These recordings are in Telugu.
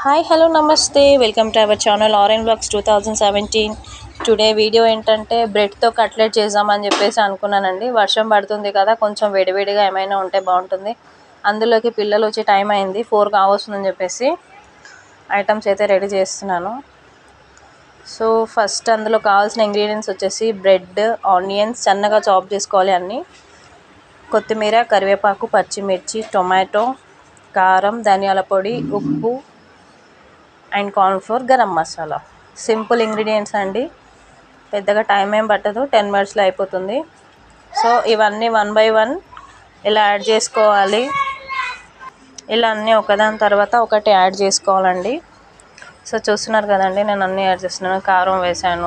హాయ్ హలో నమస్తే welcome to our channel orange blogs two thousand seventeen today video ఏంటంటే బ్రెడ్తో కట్లెట్ చేద్దామని చెప్పేసి అనుకున్నానండి వర్షం పడుతుంది కదా కొంచెం వేడివేడిగా ఏమైనా ఉంటే బాగుంటుంది అందులోకి పిల్లలు వచ్చే టైం అయింది ఫోర్ కావస్తుందని చెప్పేసి ఐటమ్స్ అయితే రెడీ చేస్తున్నాను సో ఫస్ట్ అందులో కావాల్సిన ఇంగ్రీడియంట్స్ వచ్చేసి బ్రెడ్ ఆనియన్స్ సన్నగా చాప్ చేసుకోవాలి అన్నీ కొత్తిమీర కరివేపాకు పచ్చిమిర్చి టొమాటో కారం ధనియాల పొడి ఉప్పు and cornflour garam masala simple ingredients అండి పెద్దగా టైం ఏం పట్టదు టెన్ మినిట్స్లో అయిపోతుంది సో ఇవన్నీ వన్ బై వన్ ఇలా యాడ్ చేసుకోవాలి ఇలా అన్నీ ఒకదాని తర్వాత ఒకటి యాడ్ చేసుకోవాలండి సో చూస్తున్నారు కదండి నేను అన్నీ యాడ్ చేస్తున్నాను కారం వేసాను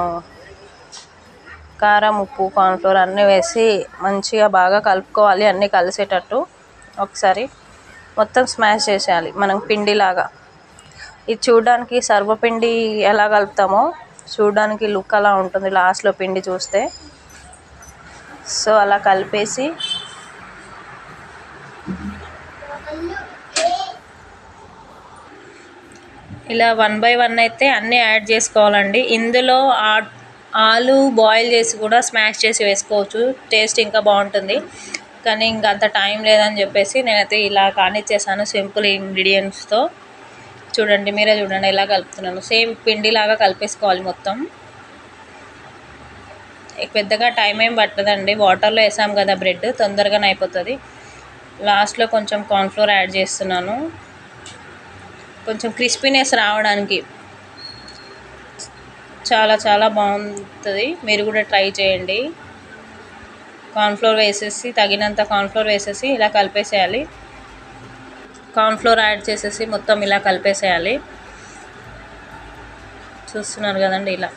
కారం ఉప్పు కార్న్ఫ్లోర్ అన్నీ వేసి మంచిగా బాగా కలుపుకోవాలి అన్నీ కలిసేటట్టు ఒకసారి మొత్తం స్మాష్ చేసేయాలి మనం పిండిలాగా ఇది చూడడానికి సర్వపిండి ఎలా కలుపుతామో చూడడానికి లుక్ అలా ఉంటుంది లాస్ట్లో పిండి చూస్తే సో అలా కలిపేసి ఇలా వన్ బై వన్ అయితే అన్నీ యాడ్ చేసుకోవాలండి ఇందులో ఆ- ఆలు బాయిల్ చేసి కూడా స్మాష్ చేసి వేసుకోవచ్చు టేస్ట్ ఇంకా బాగుంటుంది కానీ ఇంకా అంత టైం లేదని చెప్పేసి నేనైతే ఇలా కానిచ్చేసాను సింపుల్ ఇంగ్రీడియంట్స్తో చూడండి మీరే చూడండి ఎలా కలుపుతున్నాను సేమ్ పిండిలాగా కలిపేసుకోవాలి మొత్తం ఇక పెద్దగా టైం ఏం పట్టదండి వాటర్లో వేసాం కదా బ్రెడ్ తొందరగానే అయిపోతుంది లాస్ట్లో కొంచెం కార్న్ఫ్లోర్ యాడ్ చేస్తున్నాను కొంచెం క్రిస్పీనెస్ రావడానికి చాలా చాలా బాగుంటుంది మీరు కూడా ట్రై చేయండి కార్న్ఫ్లోర్ వేసేసి తగినంత కార్న్ఫ్లోర్ వేసేసి ఇలా కలిపేసేయాలి కార్న్ఫ్లోర్ యాడ్ చేసేసి మొత్తం ఇలా కలిపేసేయాలి చూస్తున్నారు కదండి ఇలా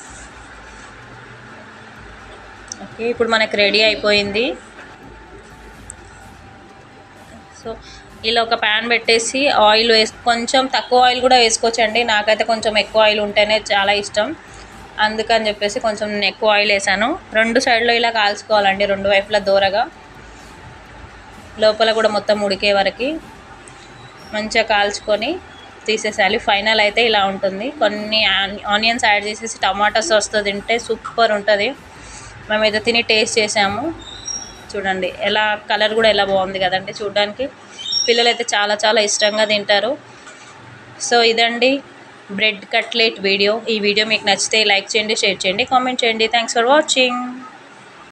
ఓకే ఇప్పుడు మనకి రెడీ అయిపోయింది సో ఇలా ఒక ప్యాన్ పెట్టేసి ఆయిల్ వేసి కొంచెం తక్కువ ఆయిల్ కూడా వేసుకోవచ్చండి నాకైతే కొంచెం ఎక్కువ ఆయిల్ ఉంటేనే చాలా ఇష్టం అందుకని చెప్పేసి కొంచెం నేను ఎక్కువ ఆయిల్ వేసాను రెండు సైడ్లో ఇలా కాల్చుకోవాలండి రెండు వైపులా దూరగా లోపల కూడా మొత్తం ఉడికే వరకు మంచిగా కాల్చుకొని తీసేసేయాలి ఫైనల్ అయితే ఇలా ఉంటుంది కొన్ని ఆన్- ఆనియన్స్ యాడ్ చేసేసి టమాటా సాస్తో తింటే సూపర్ ఉంటుంది మేమైతే తిని టేస్ట్ చేసాము చూడండి ఎలా కలర్ కూడా ఎలా బాగుంది కదండి చూడడానికి పిల్లలు అయితే చాలా చాలా ఇష్టంగా తింటారు సో ఇదండి బ్రెడ్ కట్లెట్ వీడియో ఈ వీడియో మీకు నచ్చితే లైక్ చేయండి షేర్ చేయండి కామెంట్ చేయండి థ్యాంక్స్ ఫర్ వాచింగ్